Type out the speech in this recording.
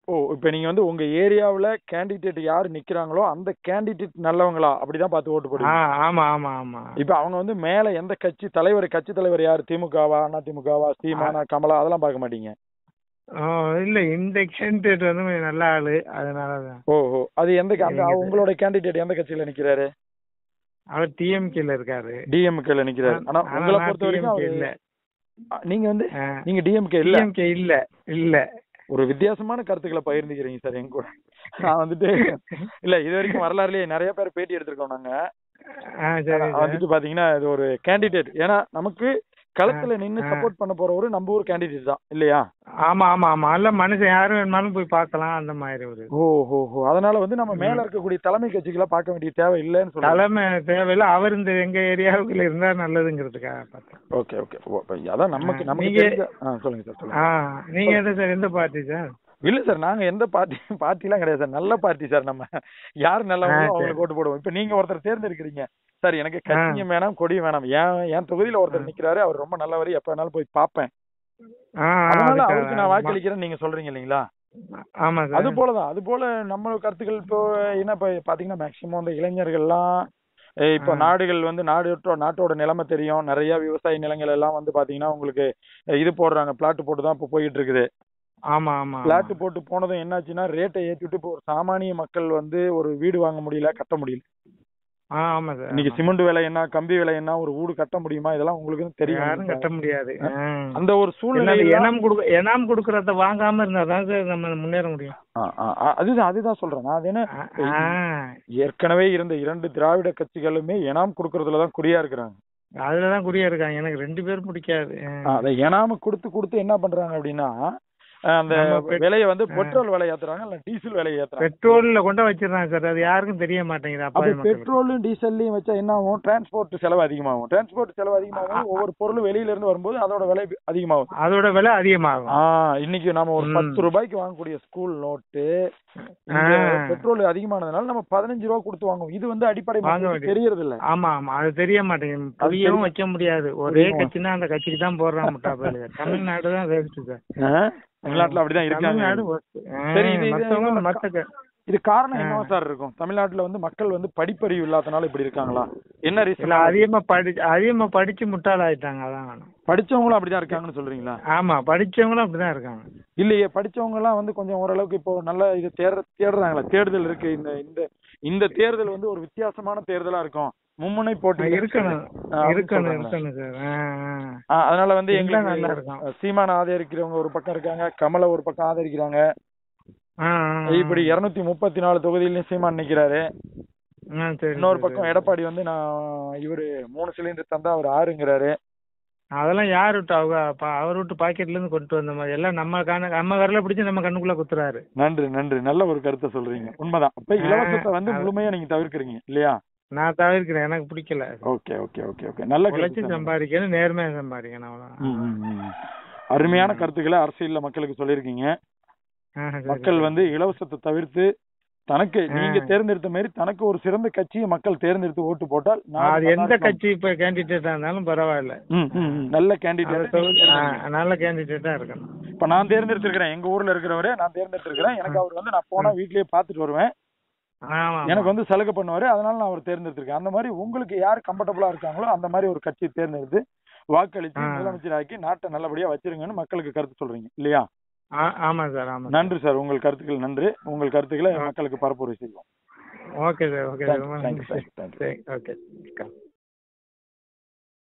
ஓ இப்போ நீங்க வந்து உங்க ஏரியாவுல கேண்டிடேட் யார் நிக்கிறாங்களோ அந்த கேண்டிடேட் நல்லவங்களா அப்படிதான் பார்த்து ஓட்டு ஆ போடுவீங்க ஆமா ஆமா ஆமா இப்போ அவங்க வந்து மேல எந்த கட்சி தலைவர் கட்சி தலைவர் யார் திமுகவா அண்ணா திமுகவா சீமானா கமலா அதெல்லாம் பார்க்க மாட்டீங்க ஓ இல்ல இந்த கேண்டிடேட் வந்து கொஞ்சம் நல்ல ஆளு அதனாலதான் ஓஹோ அது எந்த அந்த எங்க- உங்களோட கேண்டிடேட் எந்த கட்சியில நிக்கிறாரு அவர் டிஎம்கேல இருக்காரு டிஎம்கேல நிக்கிறாரு ஆனா ஆனா உங்களை நான் பொறுத்த வரைக்கும் TMK அவரு- இல்ல அ, நீங்க வந்து நீங்க டிஎம்கே இல்ல டிஎம்கே இல்ல இல்ல ஒரு வித்தியாசமான கருத்துக்களை பகிர்ந்துக்கிறீங்க சார் எங்க கூட நான் வந்துட்டு இல்ல இது வரைக்கும் வரலாறுலயே நிறைய பேர் பேட்டி எடுத்திருக்கோம் நாங்க ஆ சரி ஆனா வந்துட்டு பாத்தீங்கன்னா இது ஒரு கேண்டிடேட் ஏன்னா நமக்கு களத்துல நின்னு ஆ. சப்போர்ட் பண்ண போறவரு நம்ம ஊர் கேண்டிடேட் தான் இல்லையா ஆமா ஆமா ஆமா அல்ல மனுஷன் யாரும் வேணுமாலும் போய் பார்க்கலாம் அந்த மாதிரி ஒரு ஓ ஹோ ஹோ அதனால வந்து நம்ம மேல இருக்கக்கூடிய தலைமை கட்சிகளை பார்க்க வேண்டிய தேவை இல்லைன்னு சொல்லுங்க தலைமை தேவையில்ல அவர் இந்த எங்க ஏரியாவுக்குள்ள இருந்தா நல்லதுங்கிறதுக்காக பார்த்தேன் ஓகே ஓகே அதான் நமக்கு ஆ, நமக்கு நீங்க- தெரிஞ்ச ஆ சொல்லுங்க சார் சொல்லுங்க ஆ நீங்க எந்த சார் எந்த பார்ட்டி சார் இல்ல சார் நாங்க எந்த பார்ட்டி பார்ட்டிலாம் கிடையாது சார் நல்ல பார்ட்டி சார் நம்ம யார் நல்லவங்களோ ஆ, சரி. அவங்களுக்கு ஓட்டு போடுவோம் இப்ப நீங்க ஒருத்தர் தேர்ந்தெடுக்கிறீங்க சார் எனக்கு கட்சியும் வேணாம் கொடியும் வேணாம் என் என் தொகுதியில ஒருத்தர் ஆ. நிக்கிறாரு அவர் ரொம்ப நல்லவர் எப்ப வேணாலும் போய் பார்ப்பேன் ஆ ஆ, அதனால அதுக்காக. அவருக்கு நான் வாக்களிக்கிறேன்னு நீங்க சொல்றீங்க இல்லைங்களா ஆமா அது சார் போலதான் அது போல நம்ம கருத்துக்கள் இப்போ என்ன இப்ப பாத்தீங்கன்னா மேக்சிமம் இந்த இளைஞர்கள்லாம் அஹ் இப்போ ஆ. நாடுகள் வந்து நாடு நாட்டோட நிலைமை தெரியும் நிறைய விவசாய நிலங்கள் எல்லாம் வந்து பாத்தீங்கன்னா உங்களுக்கு அஹ் இது போடுறாங்க பிளாட் போட்டு தான் இப்போ போயிட்டு இருக்குது ஆமா ஆமா பிளாட் போட்டு போனதும் என்னாச்சுன்னா ரேட்டை ஏத்திட்டு இப்போ ஒரு சாமானிய மக்கள் வந்து ஒரு வீடு வாங்க முடியல கட்ட முடியல ஆ ஆமா சார் இன்னைக்கு ஆமா. சிமெண்ட் விலை என்ன கம்பி விலை என்ன ஒரு வீடு கட்ட முடியுமா இதெல்லாம் உங்களுக்கு யாரும் தெரியும் கட்ட முடியாது ஆ. அந்த ஒரு என்ன சூழ்நிலை அது எனாம் கொடுக்க எனாம் கொடுக்கறத வாங்காம இருந்தா தான் சார் நம்ம முன்னேற முடியும் அதுதான் அதுதான் சொல்றேன் நான் அது என்ன ஆ, ஏற்கனவே இருந்த இரண்டு திராவிட கட்சிகளுமே எனாம் கொடுக்கறதுல தான் குறியா இருக்கிறாங்க அதுலதான் குறியா இருக்காங்க எனக்கு ரெண்டு பேரும் பிடிக்காது ஆ. அதை எனாம கொடுத்து கொடுத்து என்ன பண்றாங்க அப்படின்னா அஹ் அந்த நம்ம பெட்- விலையை வந்து ஆ. பெட்ரோல் விலை ஏத்துறாங்க இல்ல டீசல் விலை ஏத்துறாங்க பெட்ரோல்ல கொண்டு வச்சிடறாங்க சார் அது யாருக்கும் தெரிய மாட்டேங்குது அப்ப அப்பாவி மக்களுக்கு பெட்ரோலும் டீசல்லையும் வச்சா என்ன ஆகும் டிரான்ஸ்போர்ட் செலவு அதிகமாகும் டிரான்ஸ்போர்ட் செலவு அதிகமாகும் ஒவ்வொரு பொருளும் வெளியில இருந்து வரும்போது அதோட விலை அதிகமாகும் அதோட விலை அதிகமாகும் ஆ இன்னைக்கு நாம ஒரு ம். பத்து ரூபாய்க்கு வாங்கக்கூடிய ஸ்கூல் நோட்டு ஆ. பெட்ரோல் அதிகமானதுனால நம்ம பதினஞ்சு ரூபா கொடுத்து வாங்குவோம் இது வந்து அடிப்படை வாங்க மக்களுக்கு வேண்டியது. தெரியறது இல்ல ஆமா ஆமா அது தெரிய மாட்டேங்குது அது புரியவும் தெரிய- வைக்க முடியாது ஒரே புரியுமா? கட்சினா அந்த கட்சிக்கு தான் போடுறான் முட்டாப்பையில தமிழ்நாடு தான் வேஸ்ட் சார் ஆ? தமிழ்நாட்டுல அப்படிதான் தமிழ்நாடு இருக்காங்க worst. ஆ, சரி, இது- இது மத்தவங்க இன்னொரு மத்த க- இது காரணம் ஆ. என்னவா சார் இருக்கும் தமிழ்நாட்டுல வந்து மக்கள் வந்து படிப்பறிவு இல்லாதனால இப்படி இருக்காங்களா என்ன இல்ல ரீசன் அதிகமா படி அதிகமா படிச்சு முட்டாளாயிட்டாங்க அதான் வேணும் படிச்சவங்களும் அப்படிதான் இருக்காங்கன்னு சொல்றீங்களா ஆமா படிச்சவங்களும் அப்படிதான் இருக்காங்க இல்லையே படிச்சவங்க எல்லாம் வந்து கொஞ்சம் ஓரளவுக்கு இப்போ நல்ல இது தேட தேடுறாங்களா தேடுதல் இருக்கு இந்த இந்த இந்த தேர்தல் வந்து ஒரு வித்தியாசமான தேர்தலா இருக்கும் மும்முனை போட்டி இருக்கணும் ஆ, அப்படின்னு இருக்கணும் சொல்றாங்களா? இருக்கணும் சார் ஆ, ஆ. ஆ, அதனால வந்து இருந்தா நல்லா எங்களுக்கு இருக்கும். சீமான ஆதரிக்கிறவங்க ஒரு பக்கம் இருக்காங்க கமலை ஒரு பக்கம் ஆதரிக்கிறாங்க ஆ, ஆ, ஆ. இப்படி இருநூத்தி முப்பத்தி நாலு தொகுதியிலயும் சீமான் நிக்கிறாரு ஆ, சரி, இன்னொரு சரி, பக்கம் சரி. எடப்பாடி வந்து நான் இவரு மூணு சிலிண்டர் தந்தா அவர் ஆறுங்கிறாரு அதெல்லாம் யார் விட்டு அவங்க அப்ப அவர் விட்டு பாக்கெட்ல இருந்து கொண்டு வந்த மாதிரி எல்லாம் நம்ம கண்ணு நம்ம விரல பிடிச்சு நம்ம கண்ணுக்குள்ள குத்துறாரு நன்றி நன்றி நல்ல ஒரு கருத்தை சொல்றீங்க உண்மைதான் அப்ப ஆ, இலவசத்தை வந்து அது- முழுமையா நீங்க தவிர்க்கிறீங்க இல்லையா நான் தவிர்க்கிறேன் எனக்கு பிடிக்கல ஓகே ஓகே ஓகே ஓகே நல்ல உழைச்சு கருத்து சம்பாதிக்கணும் நேர்மையா சம்பாதிக்கணும் அவ்வளவுதான் ம், ம், ம். அருமையான கருத்துக்களை அரசியல்ல மக்களுக்கு சொல்லியிருக்கீங்க ஆ, சரி, மக்கள் சரி. வந்து இலவசத்தை தவிர்த்து தனக்கு ஆ. நீங்க தேர்ந்தெடுத்த மாதிரி தனக்கு ஒரு சிறந்த கட்சியை மக்கள் தேர்ந்தெடுத்து ஓட்டு போட்டால் நாடு அது நல்லா எந்த இருக்கும். கட்சி இப்ப கேண்டிடேட்டா இருந்தாலும் பரவாயில்ல ம், ம், ம். நல்ல அது கேண்டிடேட் தொகுதி- ஆ, நல்ல கேண்டிடேட்டா இருக்கணும் இப்ப நான் தேர்ந்தெடுத்திருக்கிறேன் எங்க ஊர்ல இருக்கிறவரே நான் தேர்ந்தெடுத்திருக்கிறேன் எனக்கு அவர் வந்து நான் போனா வீட்லயே பாத்துட்டு வருவேன் ஆமா எனக்கு வந்து சலுகை பண்ணுவாரு அதனால நான் அவர் தேர்ந்தெடுத்திருக்கேன் அந்த மாதிரி உங்களுக்கு யார் கம்ஃபர்டபுளா இருக்காங்களோ அந்த மாதிரி ஒரு கட்சியை தேர்ந்தெடுத்து வாக்களித்து ஆ. முதலமைச்சராக்கி நாட்டை நல்லபடியா வச்சிருங்கன்னு மக்களுக்கு கருத்து சொல்றீங்க இல்லையா ஆ- ஆமா சார் ஆமா சார். நன்றி சார் உங்கள் கருத்துக்கள் நன்றி உங்கள் கருத்துக்களை மக்களுக்கு பரப்புரை செய்வோம் ஓகே சார் ஓகே சார் ரொம்ப Thank you, நன்றி thank you, sir thank you. சரி ஓகே